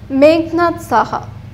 മേഘ്നാഥ് സാഹ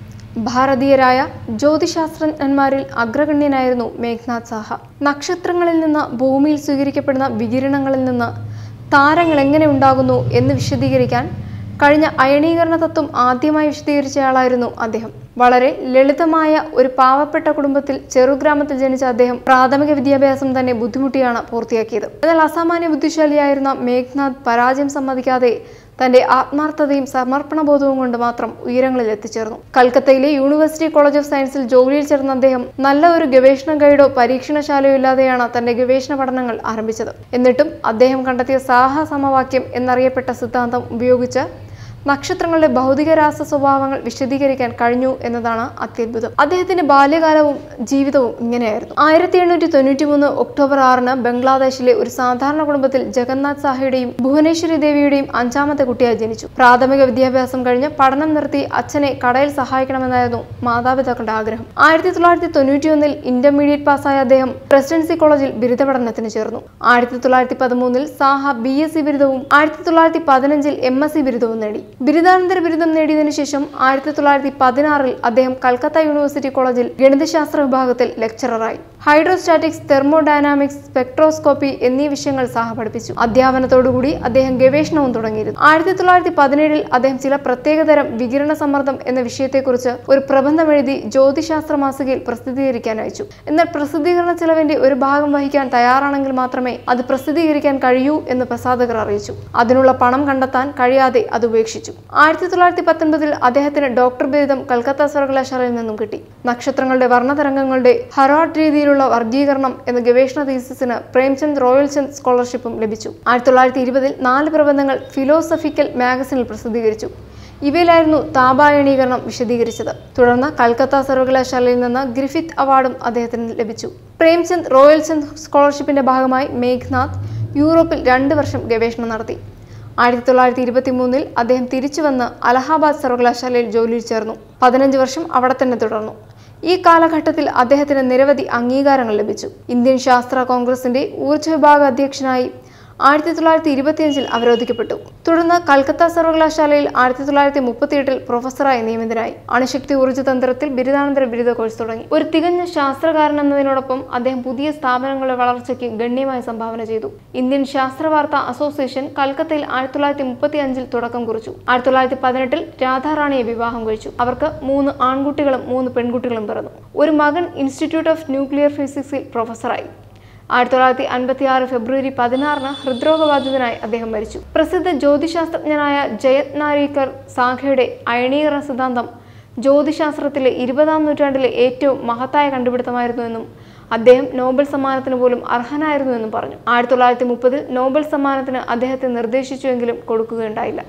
ഭാരതീയരായ ജ്യോതിശാസ്ത്രജ്ഞന്മാരിൽ അഗ്രഗണ്യനായിരുന്നു മേഘ്നാഥ് സാഹ നക്ഷത്രങ്ങളിൽ നിന്ന് ഭൂമിയിൽ സ്വീകരിക്കപ്പെടുന്ന വികിരണങ്ങളിൽ നിന്ന് താരങ്ങൾ എങ്ങനെ ഉണ്ടാകുന്നു എന്ന് വിശദീകരിക്കാൻ കഴിഞ്ഞ അയണീകരണ തത്വം ആദ്യമായി വിശദീകരിച്ചയാളായിരുന്നു അദ്ദേഹം വളരെ ലളിതമായ ഒരു പാവപ്പെട്ട കുടുംബത്തിൽ ചെറുഗ്രാമത്തിൽ ജനിച്ച അദ്ദേഹം പ്രാഥമിക വിദ്യാഭ്യാസം തന്നെ ബുദ്ധിമുട്ടിയാണ് പൂർത്തിയാക്കിയത് എന്നാൽ അസാമാന്യ ബുദ്ധിശാലിയായിരുന്ന മേഘ്നാഥ് പരാജയം സമ്മതിക്കാതെ തന്റെ ആത്മാർത്ഥതയും സമർപ്പണബോധവും കൊണ്ട് മാത്രം ഉയരങ്ങളിൽ എത്തിച്ചേർന്നു കൽക്കത്തയിലെ യൂണിവേഴ്സിറ്റി കോളേജ് ഓഫ് സയൻസിൽ ജോലിയിൽ ചേർന്ന അദ്ദേഹം നല്ല ഒരു ഗവേഷണ ഗൈഡോ പരീക്ഷണശാലയോ ഇല്ലാതെയാണ് തന്റെ ഗവേഷണ പഠനങ്ങൾ ആരംഭിച്ചത് എന്നിട്ടും അദ്ദേഹം കണ്ടെത്തിയ സാഹ സമവാക്യം എന്നറിയപ്പെട്ട സിദ്ധാന്തം ഉപയോഗിച്ച് നക്ഷത്രങ്ങളുടെ ഭൗതിക രാസ സ്വഭാവങ്ങൾ വിശദീകരിക്കാൻ കഴിഞ്ഞു എന്നതാണ് അത്യത്ഭുതം അദ്ദേഹത്തിന്റെ ബാല്യകാലവും ജീവിതവും ഇങ്ങനെയായിരുന്നു ആയിരത്തി എണ്ണൂറ്റി തൊണ്ണൂറ്റി മൂന്ന് ഒക്ടോബർ ആറിന് ബംഗ്ലാദേശിലെ ഒരു സാധാരണ കുടുംബത്തിൽ ജഗന്നാഥ് സാഹയുടെയും ഭുവനേശ്വരി ദേവിയുടെയും അഞ്ചാമത്തെ കുട്ടിയായി ജനിച്ചു പ്രാഥമിക വിദ്യാഭ്യാസം കഴിഞ്ഞ് പഠനം നിർത്തി അച്ഛനെ കടയിൽ സഹായിക്കണമെന്നായിരുന്നു മാതാപിതാക്കളുടെ ആഗ്രഹം ആയിരത്തി തൊള്ളായിരത്തി തൊണ്ണൂറ്റിയൊന്നിൽ ഇന്റർമീഡിയറ്റ് പാസ്സായ അദ്ദേഹം പ്രസിഡൻസി കോളേജിൽ ബിരുദ പഠനത്തിന് ചേർന്നു ആയിരത്തി തൊള്ളായിരത്തി പതിമൂന്നിൽ സാഹ ബി എസ് സി ബിരുദവും ആയിരത്തി തൊള്ളായിരത്തി പതിനഞ്ചിൽ എം എസ് സി ബിരുദവും നേടി ബിരുദാനന്തര ബിരുദം നേടിയതിനു ശേഷം ആയിരത്തി തൊള്ളായിരത്തി പതിനാറിൽ അദ്ദേഹം കൽക്കത്ത യൂണിവേഴ്സിറ്റി കോളേജിൽ ഗണിതശാസ്ത്ര വിഭാഗത്തിൽ ലെക്ചററായി ഹൈഡ്രോസ്റ്റാറ്റിക്സ് തെർമോഡൈനാമിക്സ് സ്പെക്ട്രോസ്കോപ്പി എന്നീ വിഷയങ്ങൾ സാഹ പഠിപ്പിച്ചു അധ്യാപനത്തോടുകൂടി അദ്ദേഹം ഗവേഷണവും തുടങ്ങിയിരുന്നു ആയിരത്തി തൊള്ളായിരത്തി പതിനേഴിൽ അദ്ദേഹം ചില പ്രത്യേകതരം വികിരണ സമ്മർദ്ദം എന്ന വിഷയത്തെക്കുറിച്ച് ഒരു പ്രബന്ധം എഴുതി ജ്യോതിശാസ്ത്ര മാസികയിൽ പ്രസിദ്ധീകരിക്കാൻ അയച്ചു എന്നാൽ പ്രസിദ്ധീകരണ ചെലവിന്റെ ഒരു ഭാഗം വഹിക്കാൻ തയ്യാറാണെങ്കിൽ മാത്രമേ അത് പ്രസിദ്ധീകരിക്കാൻ കഴിയൂ എന്ന് പ്രസാധകർ അറിയിച്ചു അതിനുള്ള പണം കണ്ടെത്താൻ കഴിയാതെ അത് ഉപേക്ഷിച്ചു ആയിരത്തി തൊള്ളായിരത്തി പത്തൊൻപതിൽ അദ്ദേഹത്തിന് ഡോക്ടർ ബിരുദം കൽക്കത്ത സർവകലാശാലയിൽ നിന്നും കിട്ടി നക്ഷത്രങ്ങളുടെ വർണ്ണതരംഗങ്ങളുടെ ഹറാട്ട് രീതിയിലുള്ള വർഗീകരണം എന്ന ഗവേഷണ തീസിസിന് പ്രേംചന്ദ് റോയൽ ചന്ദ് സ്കോളർഷിപ്പും ലഭിച്ചു ആയിരത്തി തൊള്ളായിരത്തി ഇരുപതിൽ നാല് പ്രബന്ധങ്ങൾ ഫിലോസഫിക്കൽ മാഗസിനിൽ പ്രസിദ്ധീകരിച്ചു ഇവയിലായിരുന്നു താപായണീകരണം വിശദീകരിച്ചത് തുടർന്ന് കൽക്കത്ത സർവകലാശാലയിൽ നിന്ന് ഗ്രിഫിത്ത് അവാർഡും അദ്ദേഹത്തിന് ലഭിച്ചു പ്രേംചന്ദ് റോയൽ ചന്ദ് സ്കോളർഷിപ്പിന്റെ ഭാഗമായി മേഘ്നാഥ് യൂറോപ്പിൽ രണ്ട് വർഷം ഗവേഷണം നടത്തി ആയിരത്തി തൊള്ളായിരത്തി ഇരുപത്തി മൂന്നിൽ അദ്ദേഹം തിരിച്ചുവന്ന് അലഹാബാദ് സർവകലാശാലയിൽ ജോലിയിൽ ചേർന്നു പതിനഞ്ച് വർഷം അവിടെ തന്നെ തുടർന്നു ഈ കാലഘട്ടത്തിൽ അദ്ദേഹത്തിന് നിരവധി അംഗീകാരങ്ങൾ ലഭിച്ചു ഇന്ത്യൻ ശാസ്ത്ര കോൺഗ്രസിന്റെ ഊർജ്ജ വിഭാഗ അധ്യക്ഷനായി ആയിരത്തി തൊള്ളായിരത്തി ഇരുപത്തിയഞ്ചിൽ അവരോധിക്കപ്പെട്ടു തുടർന്ന് കൽക്കത്ത സർവകലാശാലയിൽ ആയിരത്തി തൊള്ളായിരത്തി മുപ്പത്തിയെട്ടിൽ പ്രൊഫസറായി നിയമിതനായി അണുശക്തി ഊർജ്ജതന്ത്രത്തിൽ ബിരുദാനന്തര ബിരുദ കോഴ്സ് തുടങ്ങി ഒരു തികഞ്ഞ ശാസ്ത്രകാരൻ എന്നതിനോടൊപ്പം അദ്ദേഹം പുതിയ സ്ഥാപനങ്ങളുടെ വളർച്ചയ്ക്ക് ഗണ്യമായ സംഭാവന ചെയ്തു ഇന്ത്യൻ ശാസ്ത്ര വാർത്താ അസോസിയേഷൻ കൽക്കത്തയിൽ ആയിരത്തി തൊള്ളായിരത്തി മുപ്പത്തി അഞ്ചിൽ തുടക്കം കുറിച്ചു ആയിരത്തി തൊള്ളായിരത്തി പതിനെട്ടിൽ രാധാറാണിയെ വിവാഹം കഴിച്ചു അവർക്ക് മൂന്ന് ആൺകുട്ടികളും മൂന്ന് പെൺകുട്ടികളും പിറന്നു ഒരു മകൻ ഇൻസ്റ്റിറ്റ്യൂട്ട് ഓഫ് ന്യൂക്ലിയർ ഫിസിക്സിൽ പ്രൊഫസറായി ആയിരത്തി തൊള്ളായിരത്തി അൻപത്തി ആറ് ഫെബ്രുവരി പതിനാറിന് ഹൃദ്രോഗബാധിതനായി അദ്ദേഹം മരിച്ചു പ്രസിദ്ധ ജ്യോതിശാസ്ത്രജ്ഞനായ ജയത് നാരീക്കർ സാഖയുടെ അയണീകരണ സിദ്ധാന്തം ജ്യോതിശാസ്ത്രത്തിലെ ഇരുപതാം നൂറ്റാണ്ടിലെ ഏറ്റവും മഹത്തായ കണ്ടുപിടുത്തമായിരുന്നുവെന്നും അദ്ദേഹം നോബൽ സമ്മാനത്തിന് പോലും അർഹനായിരുന്നുവെന്നും പറഞ്ഞു ആയിരത്തി തൊള്ളായിരത്തി മുപ്പതിൽ നോബൽ സമ്മാനത്തിന് അദ്ദേഹത്തെ നിർദ്ദേശിച്ചുവെങ്കിലും കൊടുക്കുകയുണ്ടായില്ല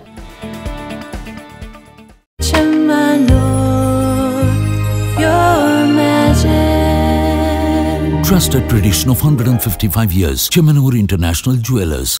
Trusted tradition of 155 years. Chemanur International Jewelers.